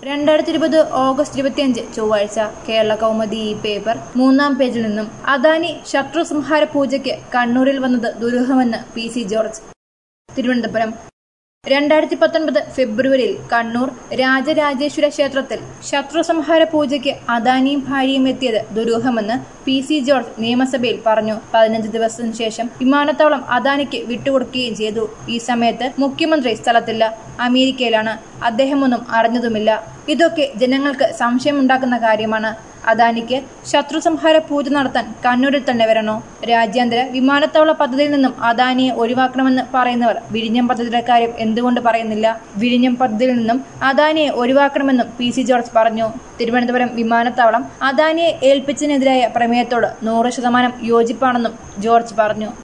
രണ്ടായിരത്തി ഇരുപത് ഓഗസ്റ്റ് ഇരുപത്തിയഞ്ച് ചൊവ്വാഴ്ച കേരള കൗമുദി ഈ പേപ്പർ മൂന്നാം പേജിൽ നിന്നും അദാനി ശത്രു സംഹാര പൂജയ്ക്ക് കണ്ണൂരിൽ വന്നത് ദുരൂഹമെന്ന് പി സി ജോർജ് തിരുവനന്തപുരം രണ്ടായിരത്തി പത്തൊൻപത് ഫെബ്രുവരിയിൽ കണ്ണൂർ രാജരാജേശ്വര ക്ഷേത്രത്തിൽ ശത്രു സംഹാര പൂജയ്ക്ക് അദാനിയും ഭാര്യയും എത്തിയത് ദുരൂഹമെന്ന് പി സി ജോർജ് നിയമസഭയിൽ പറഞ്ഞു പതിനഞ്ച് ദിവസത്തിനു ശേഷം വിമാനത്താവളം അദാനിക്ക് വിട്ടുകൊടുക്കുകയും ചെയ്തു ഈ സമയത്ത് മുഖ്യമന്ത്രി സ്ഥലത്തില്ല അമേരിക്കയിലാണ് അദ്ദേഹമൊന്നും അറിഞ്ഞതുമില്ല ഇതൊക്കെ ജനങ്ങൾക്ക് സംശയമുണ്ടാക്കുന്ന കാര്യമാണ് അദാനിക്ക് ശത്രു സംഹാര പൂജ നടത്താൻ കണ്ണൂരിൽ തന്നെ വരണോ രാജ്യാന്തര വിമാനത്താവള പദ്ധതിയിൽ നിന്നും അദാനിയെ ഒഴിവാക്കണമെന്ന് പറയുന്നവർ വിഴിഞ്ഞം പദ്ധതിയുടെ കാര്യം എന്തുകൊണ്ട് പറയുന്നില്ല വിഴിഞ്ഞം പദ്ധതിയിൽ നിന്നും അദാനിയെ ഒഴിവാക്കണമെന്നും പി സി ജോർജ് പറഞ്ഞു തിരുവനന്തപുരം വിമാനത്താവളം അദാനിയെ ഏൽപ്പിച്ചതിനെതിരായ പ്രമേയത്തോട് നൂറ് ശതമാനം യോജിപ്പാണെന്നും ജോർജ് പറഞ്ഞു